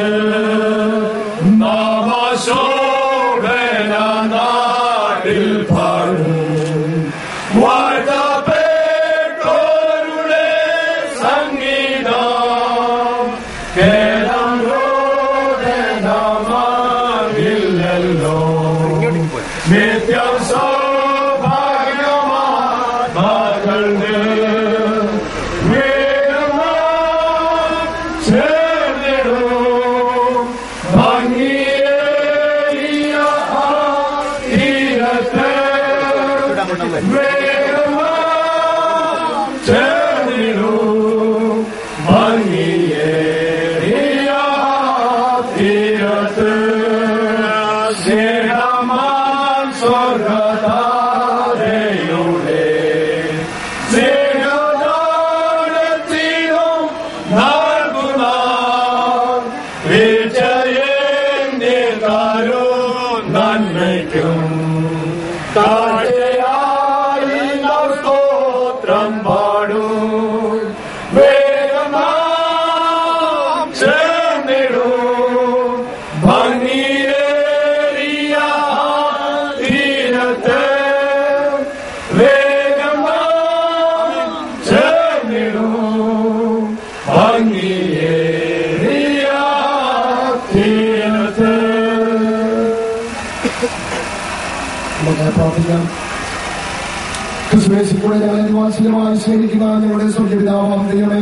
നവശോഭന നാട്ടിൽ പാടും വാഴ്ത്തപ്പെട്ടോരുടെ സംഗീതം കേരം രോദനമാകില്ലല്ലോ നിത്യം സൗഭാഗ്യമാ മകളുടെ വേഗമാ ചേർന്നിടും ഭംഗിയേറിയ ആ തീരത്തെ വേഗമാ ചേർന്നിടും ഭംഗിയേറിയ ആ തീരത്ത് സ്നേഹമാൻ സ്വർഗതാരയുടെ സ്നേഹദാനത്തിനും നൽകുന്ന വിജയന്റെ കാരോ നന്മയ്ക്കും താഴെയായി നാം സ്തോത്രം പാടും വേഗമാം ചേർന്നിടും ഭംഗിയേറിയ തീരത്തെ വേഗമാം ചേർന്നിടും ഭംഗിയേറിയ തീരത്തെ നമുക്ക് പ്രാർത്ഥിക്കാം ക്രിസ്തുവേശി കൂടെ ഞങ്ങളെ നിവാസികമായി സ്നേഹിക്കുന്ന ഞങ്ങളുടെ സ്വർഗപിതാവാം ദൈവമേ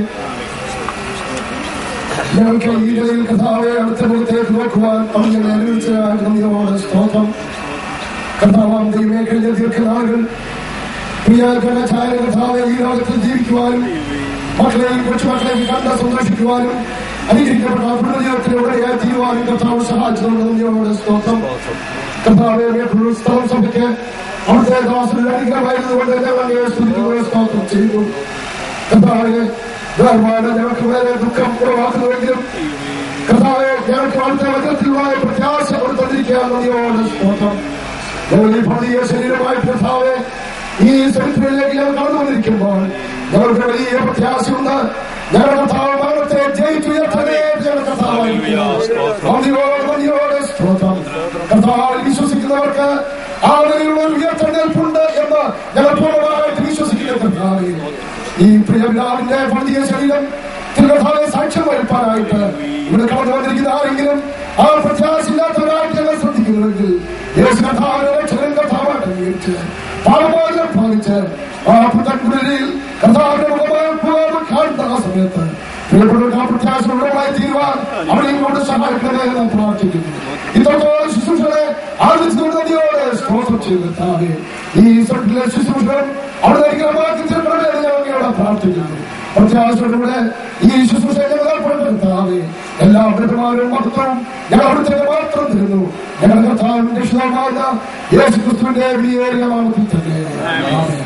ഞങ്ങൾക്ക് ഈ നിലയിൽ കഥാവെ അടുത്ത മുഖത്തേക്ക് നോക്കുവാൻ അവൻ ഞങ്ങളെ അനുവദിച്ചതായ നന്ദിയോട് സ്തോത്രം കർത്താവാം ദൈവമേ കഴിഞ്ഞ ദീർഘനാളുകൾ പ്രിയാർക്കന്റെ ഛായ കർത്താവെ ഈ ലോകത്തിൽ ജീവിക്കുവാനും മക്കളെയും കൊച്ചുമക്കളെയും കണ്ട് സന്തോഷിക്കുവാനും അനുഗ്രഹിക്കപ്പെട്ട പുനർജീവത്തിലൂടെ തീരുവാനും കർത്താവ് സഹായിച്ചതുകൊണ്ട് നന്ദിയോട് സ്തോത്രം കർത്താവെ സ്ഥലം സഭയ്ക്ക് അവിടുത്തെ ദാസന് അനുഗ്രഹമായിരുന്നുകൊണ്ട് ഞങ്ങൾ അങ്ങയെ സ്തുതിക്കുകയും സ്തോത്രം ചെയ്യുന്നു കർത്താവെ ധർമ്മാണ് ഞങ്ങൾക്ക് വേറെ ദുഃഖം ഉളവാക്കുന്നുവെങ്കിലും കർത്താവെ ഞങ്ങൾക്ക് അവിടുത്തെ വചനത്തിലുമായ പ്രത്യാശ കൊടുത്തിരിക്കുക നന്ദിയോട് സ്തോത്രം ഞങ്ങൾ ഈ ഭൗതിക ശരീരമായി കർത്താവെ ഈ സെമിത്രിയിലേക്ക് ഞങ്ങൾ കടന്നു വന്നിരിക്കുമ്പോൾ ഞങ്ങൾക്ക് വലിയ പ്രത്യാശയുണ്ട് ഞങ്ങളുടെ കർത്താവ് മരണത്തെ ജയിച്ചുയർത്തതേ ഞങ്ങളുടെ കർത്താവ് നന്ദിയോട് നന്ദിയോട് സ്തോത്രം കർത്താവിൽ വിശ്വസിക്കുന്നവർക്ക് ആ നിലയിലുള്ള ഒരു ഉയർത്തെഴുന്നേൽപ്പുണ്ട് എന്ന് ഞങ്ങൾ പൂർണ്ണമായിട്ട് വിശ്വസിക്കുന്ന കർത്താവെ ഈ പ്രിയപിതാവിന്റെ ഭൗതിക ശരീരം തിരുകഥാവെ സാക്ഷ്യം വഹിപ്പാനായിട്ട് ഇവിടെ കടന്നു വന്നിരിക്കുന്ന ആരെങ്കിലും ആ പ്രത്യാശയില്ലാത്തവരായിട്ട് ഞങ്ങൾ ശ്രദ്ധിക്കുന്നുവെങ്കിൽ യേശു കർത്താവിനെ രക്ഷകൻ കർത്താവായിട്ട് അംഗീകരിച്ച് പാപമോചനം പാലിച്ച് ആ പുത്തൻകുടിയിൽ കർത്താവിന്റെ മുഖമായി പോകാൻ കാണുന്ന ആ സമയത്ത് പ്രിയപ്പെട്ടവർക്ക് ആ പ്രത്യാശ ഉള്ളവരായി തീരുവാൻ അവരെ കൊണ്ട് സഹായിക്കണമേ എന്ന് നാം പ്രാർത്ഥിക്കുന്നു ഇത്രത്തോളം ശുശ്രൂഷകളെ ആദരിച്ചുകൊണ്ട് നദിയോടെ സ്തോത്രം ചെയ്ത് കർത്താവേ ഈ സർക്കിലെ ശുശ്രൂഷകളും അവിടെ അനുഗ്രഹമാക്കി തീർക്കണമേ എന്ന് ഞാൻ അങ്ങയോട് പ്രാർത്ഥിക്കുന്നു പ്രത്യാശയോടുകൂടെ ഈ ശുശ്രൂഷ ഞങ്ങൾ ഏർപ്പെടുത്താവേ എല്ലാ ബ്രഹ്മാരും മഹത്വവും ഞങ്ങൾ അവിടുത്തെ മാത്രം തരുന്നു ഞങ്ങളുടെ കർത്താവിന്റെ രക്ഷിതാവായ യേശു ക്രിസ്തുവിന്റെ വിലയേറിയ നാമത്തിൽ തന്നെ ആമേൻ.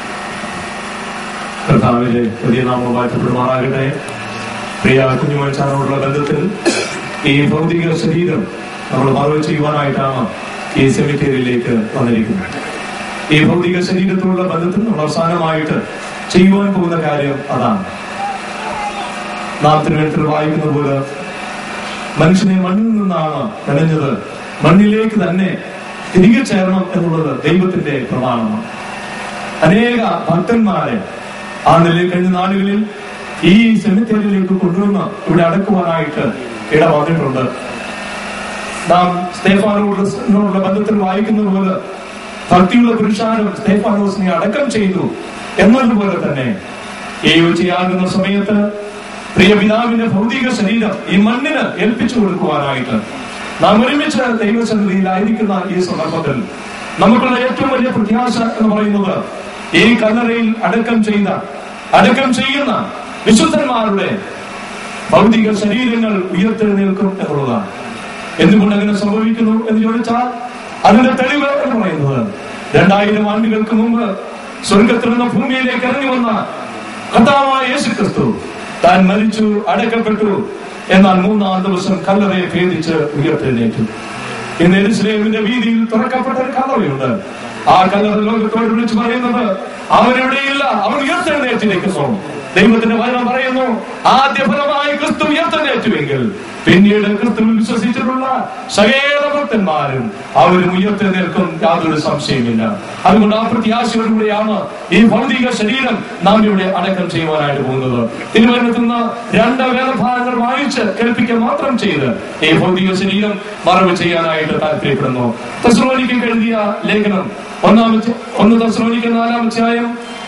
കർത്താവിലെ വലിയ നാമം വാഴ്ത്തപ്പെടുമാറാകട്ടെ പ്രിയ കുഞ്ഞുമച്ചാനോടുള്ള ബന്ധത്തിൽ ഈ ഭൗതിക ശരീരം നമ്മൾ മറവ് ചെയ്യുവാനായിട്ടാണ് ഈ സെമിത്തേരിയിലേക്ക് വന്നിരിക്കുന്നത് ഈ ഭൗതിക ശരീരത്തോടുള്ള ബന്ധത്തിൽ നമ്മൾ അവസാനമായിട്ട് ചെയ്യുവാൻ പോകുന്ന കാര്യം അതാണ് നാം തിരുവനന്തപുരത്തിൽ വായിക്കുന്നത് പോലെ മനുഷ്യനെ മണ്ണിൽ നിന്നാണ് മെനഞ്ഞത് മണ്ണിലേക്ക് തന്നെ തിരികെ ചേരണം എന്നുള്ളത് ദൈവത്തിന്റെ പ്രമാണമാണ് അനേക ഭക്തന്മാരെ ആ നിലയിൽ കഴിഞ്ഞ നാളുകളിൽ ഈ സെമിത്തേരിയിലേക്ക് കൊണ്ടുവന്ന് ഇവിടെ അടക്കുവാനായിട്ട് ഇടവന്നിട്ടുണ്ട് നാം സ്തേഫാനോടുള്ള ബന്ധത്തിൽ വായിക്കുന്നത് പോലെ ഭക്തിയുള്ള പുരുഷാരം സ്തേഫാനോസിനെ അടക്കം ചെയ്തു എന്നതുപോലെ തന്നെ ഈ ഉച്ചയാകുന്ന സമയത്ത് പ്രിയ പിതാവിന്റെ ഭൗതിക ശരീരം ഈ മണ്ണിന് ഏൽപ്പിച്ചു കൊടുക്കുവാനായിട്ട് നാം ഒരുമിച്ച് ദൈവസന്നിധിയിലായിരിക്കുന്ന ഈ സന്ദർഭത്തിൽ നമുക്കുള്ള ഏറ്റവും വലിയ പ്രത്യാശ എന്ന് പറയുന്നത് ഈ കല്ലറയിൽ അടക്കം ചെയ്ത അടക്കം ചെയ്യുന്ന വിശുദ്ധന്മാരുടെ ഭൗതിക ശരീരങ്ങൾ ഉയർത്തെഴുന്നേൽക്കും എന്നുള്ളതാണ് എന്തുകൊണ്ട് അങ്ങനെ സംഭവിക്കുന്നു എന്ന് ചോദിച്ചാൽ അതിന്റെ തെളിവ് എന്ന് പറയുന്നത് രണ്ടായിരം ആണ്ടുകൾക്ക് മുമ്പ് സ്വർഗത്തിൽ നിന്ന് ഭൂമിയിലേക്ക് ഇറങ്ങി വന്ന കർത്താവായ യേശു ക്രിസ്തു താൻ മരിച്ചു അടക്കപ്പെട്ടു എന്നാൽ മൂന്നാം ദിവസം കല്ലറയെ ഭേദിച്ച് ഉയർത്തെഴുന്നേറ്റു ഇന്ന് എരുസലേമിന്റെ വീതിയിൽ തുറക്കപ്പെട്ട ഒരു കല്ലറയുണ്ട് ആ കല്ലറ ലോകത്തോട് വിളിച്ചു പറയുന്നത് അവൻ എവിടെയില്ല അവൻ ഉയർത്തെഴുന്നേറ്റിരിക്കുന്നു ദൈവത്തിന്റെ വചനം പറയുന്നു ആദ്യ ഫലമായി ക്രിസ്തു ഉയർത്തെഴുന്നേറ്റുവെങ്കിൽ പിന്നീട് ക്രിസ്തുവിൽ വിശ്വസിച്ചിട്ടുള്ള സകല ഭക്തന്മാരും അവരും ഉയർത്തെഴുന്നേൽക്കും യാതൊരു സംശയമില്ല അതുകൊണ്ട് ആ പ്രത്യാശയോടുകൂടിയാണ് ഈ ഭൗതിക ശരീരം നാം ഇവിടെ അടക്കം ചെയ്യുവാനായിട്ട് പോകുന്നത് തിരുവനന്തപുരത്ത് നിന്ന് രണ്ട് വേദഭാഗങ്ങൾ വായിച്ച് കേൾപ്പിക്കുക മാത്രം ചെയ്ത് ഈ ഭൗതിക ശരീരം മറവ് ചെയ്യാനായിട്ട് താല്പര്യപ്പെടുന്നു തെസ്ലോനിക്ക് എഴുതിയ ലേഖനം ഒന്നാമത്തെ ഒന്ന് തെസ്ലോനിക്ക് നാലാമധ്യായം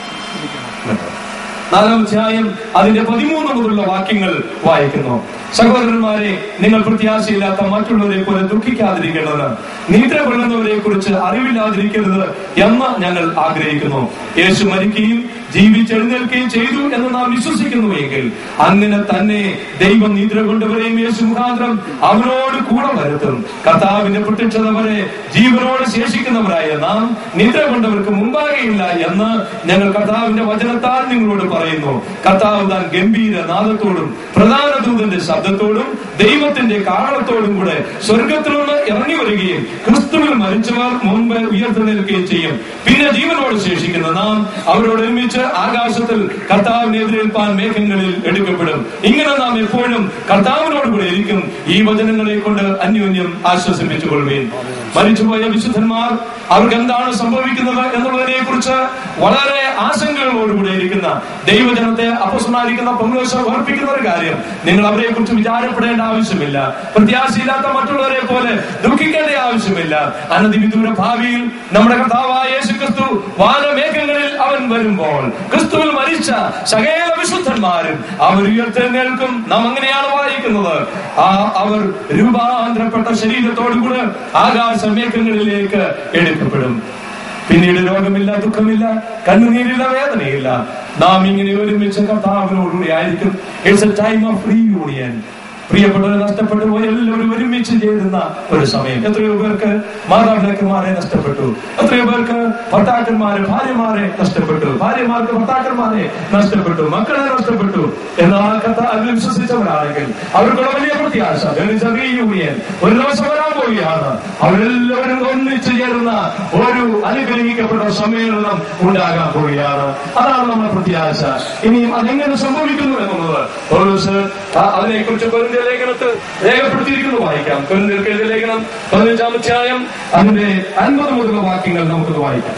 നാലാമധ്യായം അതിന്റെ പതിമൂന്ന് മുതലുള്ള വാക്യങ്ങൾ വായിക്കുന്നു സഹോദരന്മാരെ നിങ്ങൾ പ്രത്യാശയില്ലാത്ത മറ്റുള്ളവരെ പോലെ ദുഃഖിക്കാതിരിക്കേണ്ടത് നിദ്ര കൊള്ളുന്നവരെ കുറിച്ച് അറിവില്ലാതിരിക്കരുത് എന്ന് ഞങ്ങൾ ആഗ്രഹിക്കുന്നു യേശു മരിക്കുകയും ജീവിച്ചെഴുന്നേൽക്കുകയും ചെയ്തു എന്ന് നാം വിശ്വസിക്കുന്നു എങ്കിൽ അങ്ങനെ തന്നെ ദൈവം നിദ്ര കൊണ്ടവരെയും യേശു മുഖാന്തരം അവനോട് കൂടെ വരുത്തും കർത്താവിന്റെ പ്രത്യക്ഷത വരെ ജീവനോട് ശേഷിക്കുന്നവരായ നാം നിദ്ര കൊണ്ടവർക്ക് മുമ്പാകെയില്ല എന്ന് ഞങ്ങൾ കർത്താവിന്റെ വചനത്താൽ നിങ്ങളോട് പറയുന്നു കർത്താവ് താൻ ഗംഭീര നാദത്തോടും പ്രധാന ദൂതന്റെ ശബ്ദത്തോടും ദൈവത്തിന്റെ കാളത്തോടും കൂടെ സ്വർഗത്തിൽ നിന്ന് ഇറങ്ങി വരികയും ക്രിസ്തുവിൽ മരിച്ചവർ മുൻപ് ഉയർത്തെഴുന്നേൽക്കുകയും ചെയ്യും പിന്നെ ജീവനോട് ശേഷിക്കുന്ന നാം അവരോട് ഒരുമിച്ച് ആകാശത്തിൽ കർത്താവിനെ എതിരേൽപ്പാൻ മേഘങ്ങളിൽ എടുക്കപ്പെടും ഇങ്ങനെ നാം എപ്പോഴും കർത്താവിനോട് കൂടെ ഇരിക്കും ഈ വചനങ്ങളെ കൊണ്ട് അന്യോന്യം ആശ്വസിപ്പിച്ചു കൊള്ളുകയും മരിച്ചുപോയ വിശുദ്ധന്മാർ അവർക്ക് എന്താണ് സംഭവിക്കുന്നത് എന്നുള്ളതിനെ കുറിച്ച് വളരെ ആശങ്കകളോടുകൂടെ ഇരിക്കുന്ന ദൈവജനത്തെ അപസ്മാരിക്കുന്ന പങ്കുവശം ഓർപ്പിക്കുന്ന ഒരു കാര്യം നിങ്ങൾ അവരെ കുറിച്ച് വിചാരപ്പെടേണ്ട ആവശ്യമില്ല പ്രത്യാശയില്ലാത്ത മറ്റുള്ളവരെ പോലെ ദുഃഖിക്കേണ്ട ആവശ്യമില്ല അനധിവിദൂര ഭാവിയിൽ നമ്മുടെ കർത്താവായ യേശു ക്രിസ്തു വാനമേഘങ്ങളിൽ അവൻ വരുമ്പോൾ ക്രിസ്തുവിൽ മരിച്ച സകല വിശുദ്ധന്മാരും അവർ ഉയർത്തെഴുന്നേൽക്കും നാം അങ്ങനെയാണ് വായിക്കുന്നത് ആ അവർ രൂപാന്തരപ്പെട്ട ശരീരത്തോടുകൂടെ ആകാശ മേഘങ്ങളിലേക്ക് എടുക്കപ്പെടും പിന്നീട് രോഗമില്ല ദുഃഖമില്ല കണ്ണുനീരില്ല വേദനയില്ല നാം ഇങ്ങനെ ഒരുമിച്ച് കർത്താവിനോടുകൂടി ആയിരിക്കും it's a time of reunion പ്രിയപ്പെട്ടവരെ നഷ്ടപ്പെട്ടു പോയി എല്ലാവരും ഒരുമിച്ച് ചേരുന്ന ഒരു സമയം എത്രയോ പേർക്ക് മാതാപിതാക്കന്മാരെ നഷ്ടപ്പെട്ടു എത്രയോ പേർക്ക് ഭർത്താക്കന്മാരെ ഭാര്യമാരെ നഷ്ടപ്പെട്ടു ഭാര്യമാർക്ക് ഭർത്താക്കന്മാരെ നഷ്ടപ്പെട്ടു മക്കളെ നഷ്ടപ്പെട്ടു എന്നാൽ കർത്താവിൽ വിശ്വസിച്ചവരാണെങ്കിൽ അവർക്കുള്ള വലിയ പ്രത്യാശ There is a reunion. ഒരു ദിവസം വരാൻ പോവുകയാണ് അവരെല്ലാവരും ഒന്നിച്ചു ചേരുന്ന ഒരു അനുഗ്രഹിക്കപ്പെട്ട സമ്മേളനം ഉണ്ടാകാൻ പോവുകയാണ് അതാണ് നമ്മുടെ പ്രത്യാശ ഇനിയും അതെങ്ങനെ സംഭവിക്കുന്നു എന്നുള്ളത് പൗലോസ് ആ- അതിനെക്കുറിച്ച് കൊരിന്ത്യ ലേഖനത്തിൽ രേഖപ്പെടുത്തിയിരിക്കുന്നു വായിക്കാം കൊരിന്ത്യർക്ക് എഴുതിയ ലേഖനം പതിനഞ്ചാം അധ്യായം അതിന്റെ അൻപത് മുതലുള്ള വാക്യങ്ങൾ നമുക്കത് വായിക്കാം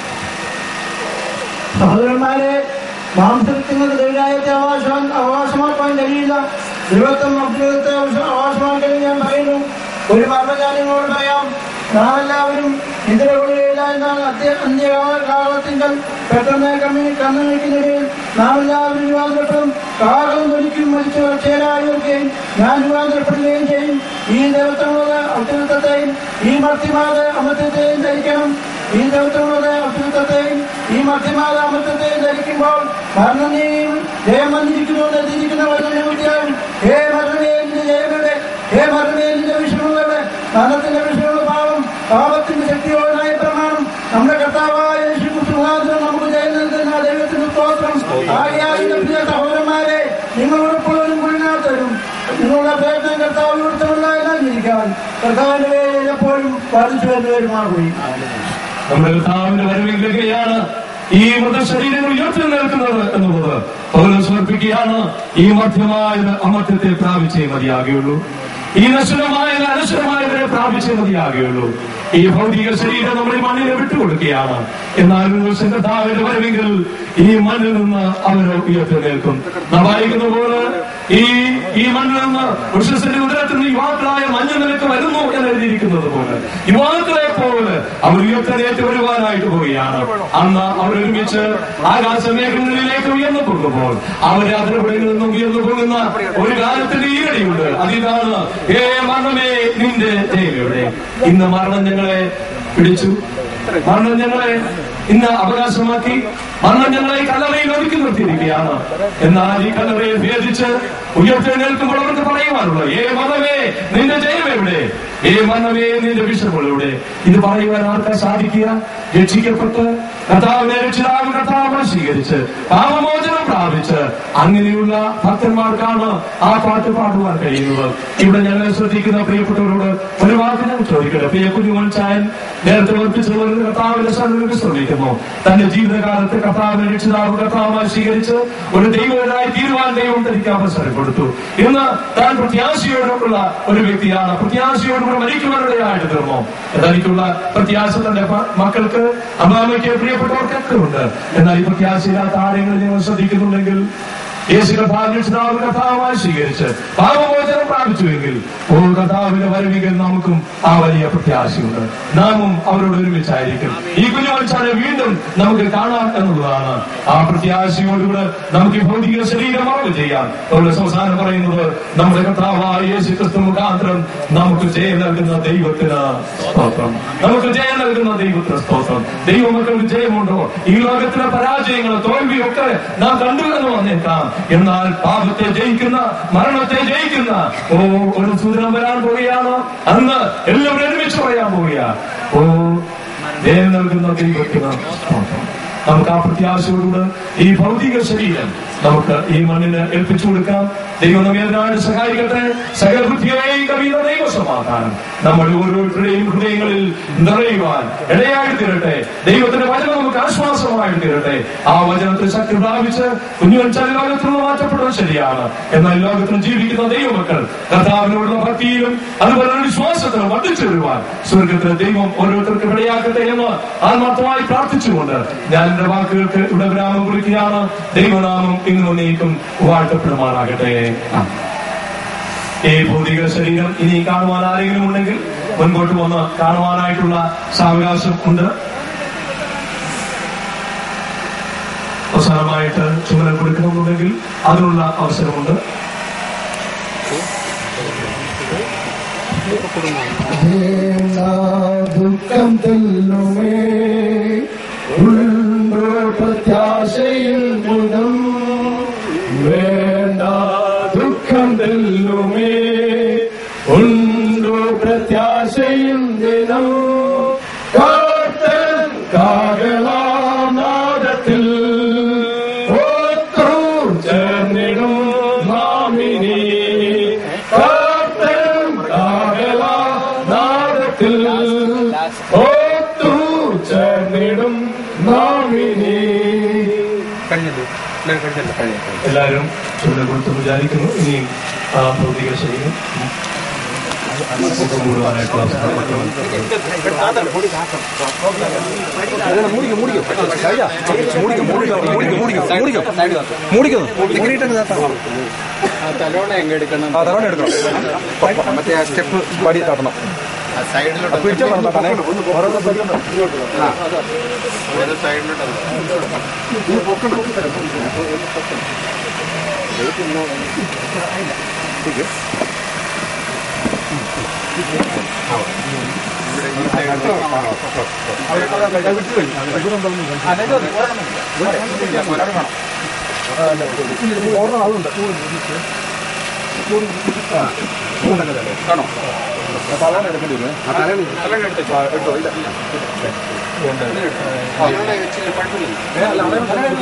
സഹോദരന്മാരെ മാംസത്തിന് ദൈവത്തെ അവകാശം അവകാശമാക്കാൻ കഴിയില്ല ദൈവത്വം അഭ്യുതത്തെ അവകാശമാക്കാൻ ഞാൻ പറയുന്നു ഒരു മർമ്മ ഞാൻ നിങ്ങളോട് പറയാം നാം എല്ലാവരും നിദ്ര കൊള്ളുകയില്ല എന്നാൽ അത്യ- അന്ത്യകാലത്തിങ്കൽ പെട്ടെന്ന് കമ്മി കണ്ണുനീക്കിനിടയിൽ നാം എല്ലാവരും രൂപാന്തരപ്പെടും കാലം ഒരിക്കലും മരിച്ചു ചേരായിരിക്കുകയും ഞാൻ രൂപാന്തരപ്പെടുകയും ചെയ്യും ഈ ദൈവത്തിനുള്ള അത്യുത്തത്തെയും ഈ മർത്തിമാത അമൃതത്തെയും ധരിക്കണം ഈ ദൈവത്തിനുള്ള അത്യുത്തത്തെയും ഈ മധ്യമാത അമൃതത്തെയും ധരിക്കുമ്പോൾ മരണനെയും ജയം വന്നിരിക്കുന്നു എന്ന് എഴുതിയിരിക്കുന്ന വചനവിദ്യാവും ഹേ മരണമേ നിന്റെ ജയങ്ങളുടെ ഹേ മരണമേ നിന്റെ വിഷയങ്ങളുടെ മരണത്തിന്റെ വിഷയമുള്ള പാവം പാപത്തിന്റെ ശക്തിയോടായ പ്രമാണം നമ്മുടെ കർത്താവായ യേശു ക്രിസ്തു മുഖാന്തരം നമുക്ക് ജയം നൽകുന്ന ദൈവത്തിന്റെ സ്തോത്രം ആകയാൽ എന്റെ പ്രിയ സഹോദരന്മാരെ നിങ്ങളുടെ എപ്പോഴും കുഴിനാത്തരും നിങ്ങളുടെ പ്രയത്നം കർത്താവ് കൊടുത്തുള്ള ഇരിക്കാൻ കർത്താവിന്റെ പേരിൽ എപ്പോഴും വർദ്ധിച്ചു വരുന്നവരുമാകുകയും നമ്മുടെ കർത്താവിന്റെ വരവിലേക്കാണ് ഈ മൃതശരീരങ്ങൾ ഉയർത്തി നിൽക്കുന്നത് എന്നുള്ളത് പൗലോസ് സമർപ്പിക്കുകയാണ് ഈ മധ്യമായത് അമർത്യത്തെ പ്രാപിച്ചേ മതിയാകുകയുള്ളൂ ഈ നശ്വരമായത് അനശ്വരമായതിനെ പ്രാപിച്ചേ മതിയാകുകയുള്ളൂ ഈ ഭൗതിക ശരീരം നമ്മൾ ഈ മണ്ണിനെ വിട്ടുകൊടുക്കുകയാണ് എന്നാൽ ഒരു ദിവസം കർത്താവിന്റെ വരവെങ്കിൽ ഈ മണ്ണിൽ നിന്ന് അവർ ഉയർത്തി നിൽക്കും നാം വായിക്കുന്ന പോലെ ഈ ഈ മണ്ണിൽ നിന്ന് വൃക്ഷത്തിന്റെ ഉദരത്തിൽ നിന്ന് യുവാക്കളായ മഞ്ഞ നിലക്ക് വരുന്നു എന്ന് എഴുതിയിരിക്കുന്നത് പോലെ യുവാക്കളെ പോലെ അവർ ഉയർത്തെഴുന്നേറ്റ് വരുവാനായിട്ട് പോവുകയാണ് അന്ന് അവർ ഒരുമിച്ച് ആകാശമേഖലകളിലേക്ക് ഉയർന്നു പോകുമ്പോൾ അവരെ അതിരപുടയിൽ നിന്നും ഉയർന്നു പോകുന്ന ഒരു കാലത്തിന്റെ ഈരടിയുണ്ട് അതിതാണ് ഏ മരണമേ നിന്റെ ദൈവയുടെ ഇന്ന് മരണം ഞങ്ങളെ പിടിച്ചു മരണം ഞങ്ങളെ ഇന്ന് അവകാശമാക്കി മരണം ഞങ്ങളെ ഈ കല്ലറയിൽ ഒതുക്കി നിർത്തിയിരിക്കുകയാണ് എന്നാൽ ഈ കല്ലറയെ ഭേദിച്ച് ഉയർത്തെഴുന്നേൽക്കുമ്പോൾ അവർക്ക് പറയുവാനുള്ളത് ഏ മരണമേ നിന്റെ ജയം എവിടെ ഏ മരണമേ നിന്റെ വിഷയങ്ങൾ എവിടെ ഇത് പറയുവാൻ ആർക്കാ സാധിക്കുക രക്ഷിക്കപ്പെട്ട് കർത്താവിനെ രക്ഷിതാവ് കർത്താവ് സ്വീകരിച്ച് പാപമോചനം പ്രാപിച്ച് അങ്ങനെയുള്ള ഭക്തന്മാർക്കാണ് ആ പാട്ട് പാടുവാൻ കഴിയുന്നത് ഇവിടെ ഞങ്ങളെ ശ്രദ്ധിക്കുന്ന പ്രിയപ്പെട്ടവരോട് ഒരു വാക്ക് ഞാൻ ചോദിക്കട്ടെ പ്രിയ കുഞ്ഞുമൻ ചായൻ നേരത്തെ ഓർപ്പിച്ചതുപോലെ നിന്ന് കർത്താവിന്റെ സന്നിധിയിൽ വിശ്രമിക്കുന്നു തന്റെ ജീവിതകാലത്ത് കർത്താവിനെ രക്ഷിതാവ് കർത്താവുമായി സ്വീകരിച്ച് ഒരു ദൈവനായി തീരുവാൻ ദൈവം തനിക്ക് അവസരം കൊടുത്തു ഇന്ന് താൻ പ്രത്യാശയോടുള്ള ഒരു വ്യക്തിയാണ് പ്രത്യാശയോടുകൂടെ മരിക്കുവാനിടയായിട്ട് തീർന്നു തനിക്കുള്ള പ്രത്യാശ തന്റെ മ- മക്കൾക്ക് അമ്മാമയ്ക്ക് പ്രിയപ്പെട്ടവർക്കൊക്കെ ഉണ്ട് എന്നാൽ ഈ പ്രത്യാശയില്ലാത്ത ആരെങ്കിലും നിങ്ങൾ ശ്രദ്ധിക്കുന്നുണ്ടെങ്കിൽ യേശു കർത്താവ് രക്ഷിതാവ് കർത്താവായി സ്വീകരിച്ച് പാപമോചനം പ്രാപിച്ചുവെങ്കിൽ ഓ കർത്താവിന്റെ വരവികൾ നമുക്കും ആ വലിയ പ്രത്യാശയുണ്ട് നാമും അവരോട് ഒരുമിച്ചായിരിക്കും ഈ കുഞ്ഞുമച്ചാനെ വീണ്ടും നമുക്ക് കാണാം എന്നുള്ളതാണ് ആ പ്രത്യാശയോടുകൂടെ നമുക്ക് ഈ ഭൗതിക ശരീരം മറവ് ചെയ്യാം അവരുടെ സംസാരം പറയുന്നത് നമ്മുടെ കർത്താവായ യേശു ക്രിസ്തു മുഖാന്തരം നമുക്ക് ജയം നൽകുന്ന ദൈവത്തിന് സ്തോത്രം നമുക്ക് ജയം നൽകുന്ന ദൈവത്തിന് സ്തോത്രം ദൈവമക്കൾക്ക് ജയമുണ്ടോ ഈ ലോകത്തിലെ പരാജയങ്ങൾ തോൽവിയൊക്കെ നാം കണ്ടു എന്ന് വന്നേക്കാം എന്നാൽ പാപത്തെ ജയിക്കുന്ന മരണത്തെ ജയിക്കുന്ന ഓ ഒരു സൂചന വരാൻ പോവുകയാണ് അന്ന് എല്ലാവരും ഒരുമിച്ച് പറയാൻ പോവുക ഓ ജയം നൽകുന്ന ദൈവത്തിന് സ്തോത്രം നമുക്ക് ആ പ്രത്യാശയോടുകൂടെ ഈ ഭൗതിക ശരീരം നമുക്ക് ഈ മണ്ണിന് ഏൽപ്പിച്ചു കൊടുക്കാം ദൈവം നമ്മെ അതിനായിട്ട് സഹായിക്കട്ടെ സകല ബുദ്ധിയെയും കവിയുന്ന ദൈവ സമാധാനം നമ്മൾ ഓരോരുത്തരുടെയും ഹൃദയങ്ങളിൽ നിറയുവാൻ ഇടയായി തീരട്ടെ ദൈവത്തിന്റെ വചനം നമുക്ക് ആശ്വാസമായി തീരട്ടെ ആ വചനത്തിൽ ശക്തി പ്രാപിച്ച് കുഞ്ഞുങ്ങൾ ചില ലോകത്തിൽ നിന്ന് മാറ്റപ്പെടുന്നത് ശരിയാണ് എന്നാൽ ലോകത്തിൽ ജീവിക്കുന്ന ദൈവമക്കൾ കർത്താവിനോടുള്ള ഭക്തിയിലും അതുപോലെ തന്നെ വിശ്വാസത്തിലും വർദ്ധിച്ചു വരുവാൻ സ്വർഗത്തിലെ ദൈവം ഓരോരുത്തർക്കും ഇടയാക്കട്ടെ എന്ന് ആത്മാർത്ഥമായി പ്രാർത്ഥിച്ചുകൊണ്ട് ഞാൻ എന്റെ വാക്കുകൾക്ക് ഇവിടെ വിരാമം കുറിക്കുകയാണ് ദൈവനാമം ഇന്നും നീക്കും വാഴ്ത്തപ്പെടുമാറാകട്ടെ ആമേൻ. ഈ ഭൗതിക ശരീരം ഇനി കാണുവാൻ ആരെങ്കിലും ഉണ്ടെങ്കിൽ മുൻപോട്ട് വന്ന് കാണുവാനായിട്ടുള്ള സാവകാശം ഉണ്ട് അവസാനമായിട്ട് ചുമതല കൊടുക്കണമെന്നുണ്ടെങ്കിൽ അതിനുള്ള അവസരമുണ്ട് വേണ്ട ദുഃഖം തെല്ലുമേ ഉണ്ടോ പ്രത്യാശയിൽ ഗുണം വേണ്ട ദുഃഖം തെല്ലുമേ ഉണ്ടോ പ്രത്യാശയിൽ ദിനം കാത്തൻ കാകളാനാദത്തിൽ ഒത്തു ചേർന്നിടും നാമിനി കാത്തൻ കാകളാനാദത്തിൽ ഒത്തു ചേർന്നിടും നാമിനി കഴിഞ്ഞല്ലോ എല്ലാവരും കഴിഞ്ഞല്ലോ കഴിഞ്ഞു എല്ലാവരും ചുവടെ കൊടുത്ത് വിചാരിക്കുന്നു ഇനിയും ആ ഭൗതിക ശരീരം കൂടുവാനായിട്ടുള്ള അവസരം മൂടിക്കോ മൂടിക്കോ മൂടിക്കോ മൂടിക്കോ മൂടിക്കോ മൂടിക്കോ മൂടിക്കോ മൂടിയിട്ട് തലോണ എങ്ങ് എടുക്കണം ആ തലോണ എടുക്കണം മറ്റേ ആ സ്റ്റെപ്പ് പടി തട്ടണം സൈഡിലോട്ട് പിടിച്ചാൽ വേണം തട്ടാനേ ഓരോന്ന് പിടിക്കണം. ഒരു സൈഡിലോട്ട് തലോണ എടുക്കേണ്ടി വരും ആ തലോണ ആ, എടുത്തോ ഇല്ല തലോണ വെച്ചില്ല കുഴപ്പമില്ല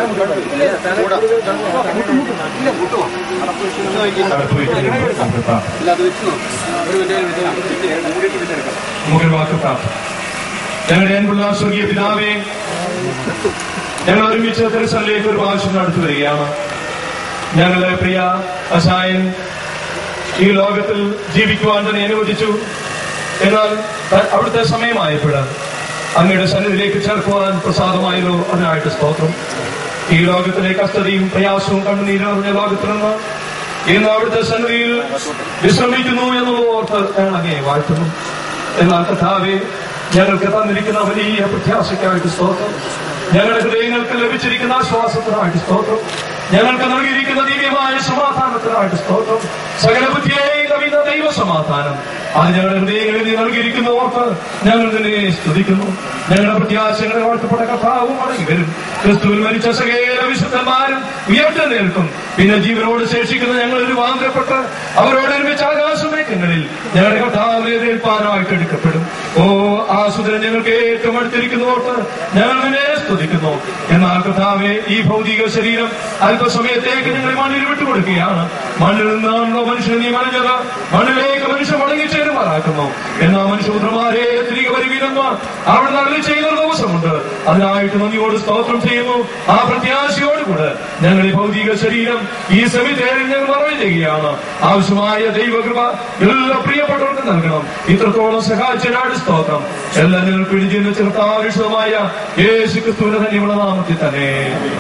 ഇല്ല അത് വെച്ച് നോക്കാം ഒരു വലിയ ഇത് മൂടിയിട്ട് പിന്നെ എടുക്കാം മുകൾ വാക്ക് പ്രാർത്ഥന ഞങ്ങളുടെ അൻപുള്ള സ്വർഗീയ പിതാവേ ഞങ്ങൾ ഒരുമിച്ച് തിരുസലിലേക്ക് ഒരു ആവശ്യം നടത്തി വരികയാണ് ഞങ്ങളുടെ പ്രിയ അസായൻ ഈ ലോകത്തിൽ ജീവിക്കുവാൻ തന്നെ അനുവദിച്ചു എന്നാൽ ത- അവിടുത്തെ സമയമായപ്പോൾ അങ്ങയുടെ സന്നിധിയിലേക്ക് ചേർക്കുവാൻ പ്രസാദമായല്ലോ അതിനായിട്ട് സ്തോത്രം ഈ ലോകത്തിലെ കഷ്ടതയും പ്രയാസവും കണ്ണുനീരും നിറഞ്ഞ ലോകത്തിൽ നിന്ന് ഇന്ന് അവിടുത്തെ സന്നിധിയിൽ വിശ്രമിക്കുന്നു എന്നുള്ളത് ഓർത്ത് ഞങ്ങൾ അങ്ങേ വാഴ്ത്തുന്നു എന്നാൽ കഥാവെ ഞങ്ങൾക്ക് തന്നിരിക്കുന്ന വലിയ പ്രത്യാശയ്ക്കായിട്ട് സ്തോത്രം ഞങ്ങളുടെ ഹൃദയങ്ങൾക്ക് ലഭിച്ചിരിക്കുന്ന ആശ്വാസത്തിനായിട്ട് സ്തോത്രം ഞങ്ങൾക്ക് നൽകിയിരിക്കുന്ന ദിവ്യമായ സമാധാനത്തിനായിട്ട് സ്തോത്രം സകല ബുദ്ധിയെയും കവിത ദൈവ സമാധാനം അത് ഞങ്ങളുടെ ഹൃദയങ്ങളിൽ നീ നൽകിയിരിക്കുന്ന ഓർത്ത് ഞങ്ങൾ നിന്നെ സ്തുതിക്കുന്നു ഞങ്ങളുടെ പ്രത്യാശകളെ വാഴ്ത്തപ്പെട്ട കഥാവും മടങ്ങി വരും ക്രിസ്തുവിൽ മരിച്ച സകല വിശുദ്ധന്മാരും ഉയർത്തെഴുന്നേൽക്കും പിന്നെ ജീവനോട് ശേഷിക്കുന്ന ഞങ്ങൾ ഒരു വാങ്ങപ്പെട്ട് അവരോട് ഒരുമിച്ച് ആകാശമേഖങ്ങളിൽ ഞങ്ങളുടെ കഥാവിനെ എതിരേൽപ്പാനായിട്ട് എടുക്കപ്പെടും ഓ ആസുദരൻ ഞങ്ങൾക്ക് ഏറ്റവും അടുത്തിരിക്കുന്നോട്ട് ഞങ്ങൾ നിന്നെ സ്തുതിക്കുന്നു എന്നാൽ കഥാവെ ഈ ഭൗതിക ശരീരം അല്പസമയത്തേക്ക് ഞങ്ങൾ മണ്ണിൽ വിട്ടുകൊടുക്കുകയാണ് മണ്ണിൽ നിന്നാണല്ലോ മനുഷ്യൻ നീ മണിഞ്ഞത് മണ്ണിലേക്ക് മനുഷ്യൻ മടങ്ങിച്ചേരുമാറാക്കുന്നു എന്നാ മനുഷ്യപുത്രന്മാരെ തിരികെ വരുവിനെന്ന് അവിടെ അരളി ചെയ്യുന്ന ഒരു ദിവസമുണ്ട് അതിനായിട്ട് നന്ദിയോട് സ്തോത്രം ചെയ്യുന്നു ആ പ്രത്യാശയോടുകൂടെ ഞങ്ങൾ ഈ ഭൗതിക ശരീരം ഈ സെമിത്തേരിൽ ഞങ്ങൾ മറവ് ചെയ്യുകയാണ് ആവശ്യമായ ദൈവകൃപ എല്ലാ പ്രിയപ്പെട്ടവർക്കും നൽകണം ഇത്രത്തോളം സഹായിച്ചതിനാട് സ്തോത്രം എല്ലാം ഞങ്ങൾ പിടിച്ചിരുന്ന ചെറുത്താവിഷമായ യേശു ക്രിസ്തുവിന്റെ തന്നെയുള്ള നാമത്തിൽ തന്നെ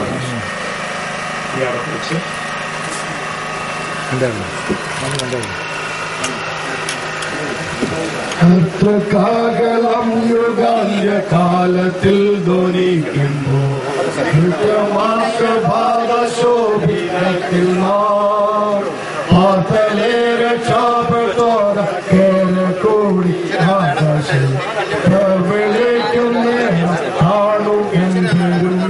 ഇയാളെ കുറിച്ച് കർത്തകാകളം യുഗാന്യ കാലത്തിൽ ധ്വനിക്കുമ്പോ ഭാവശോഭിതത്തിൽ പാത്തലേ രക്ഷാപ്പെട്ടോര കേരകൂടി ആകാശം പ്രവിളിക്കുന്നേ കാണും എങ്കിലും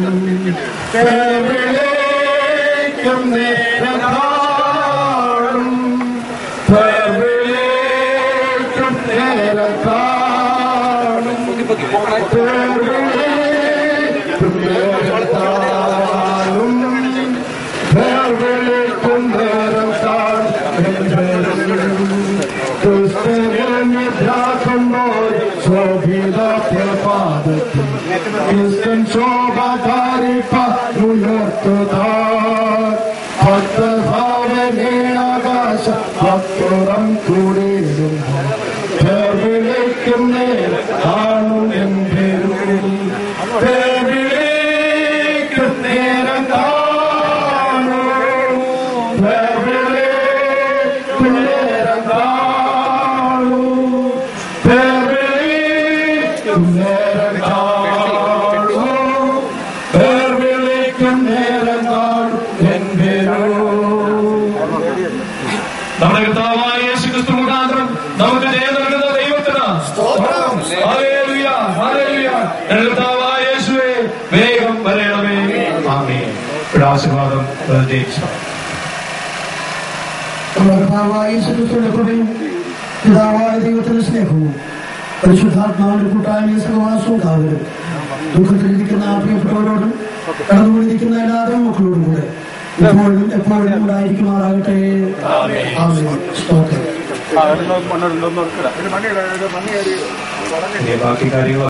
പ്രവിളിക്കുന്നേ കാണും പ്രവിളിക്കും നേരം കാണും പ്രവിളിക്കും നേരം കാണും പ്രവിളിക്കും നേരം കാണും ക്രിസ്ത്യനിലാക്കുമ്പോൾ ശോഭിത പ്രഭാതത്തിൽ ക്രിസ്ത്യൻ ശോഭധാരിപ്പ ഉയർത്തുതാ ഭക്തഭാവനേകാശ ഭക്തുറം കൂടിയിടുമ്പോൾ വിളിക്കും നേരം കാണും എന്തേരും വിളിക്കും നേരം കാണും വിളിക്കും നേരം കാണും വിളിക്കും നേരം കാണും വിളിക്കും നേരം കാണും എന്തേരും നമ്മുടെ കർത്താവായ യേശു ക്രിസ്തു മുഖാന്തരം നമുക്ക് ജയം നൽകുന്ന ദൈവത്തിന് ഹല്ലേലൂയ, ഹല്ലേലൂയ. എൻ്റെ കർത്താവായ യേശുവേ വേഗം വരണമേ ആമേൻ ഇവിടെ ആശീർവാദം ജയിച്ചു കർത്താവായ യേശുക്രിസ്തുവിന്റെ കൃപയും പിതാവായ ദൈവത്തിന്റെ സ്നേഹവും പരിശുദ്ധാത്മാവിന്റെ കൂട്ടായ്മയും സഹവാസവും കാവലും ദുഃഖത്തിലിരിക്കുന്ന ആ പ്രിയപ്പെട്ടവരോടും കടന്നുകൊണ്ടിരിക്കുന്ന എല്ലാ മക്കളോടും കൂടെ എപ്പോഴും എപ്പോഴും ഉണ്ടായിരിക്കുമാറാകട്ടെ ആമേൻ. സ്തോത്രം മണ്ണുണ്ടോ മണ്ണുണ്ടോ ഇനി ബാക്കി കാര്യങ്ങൾ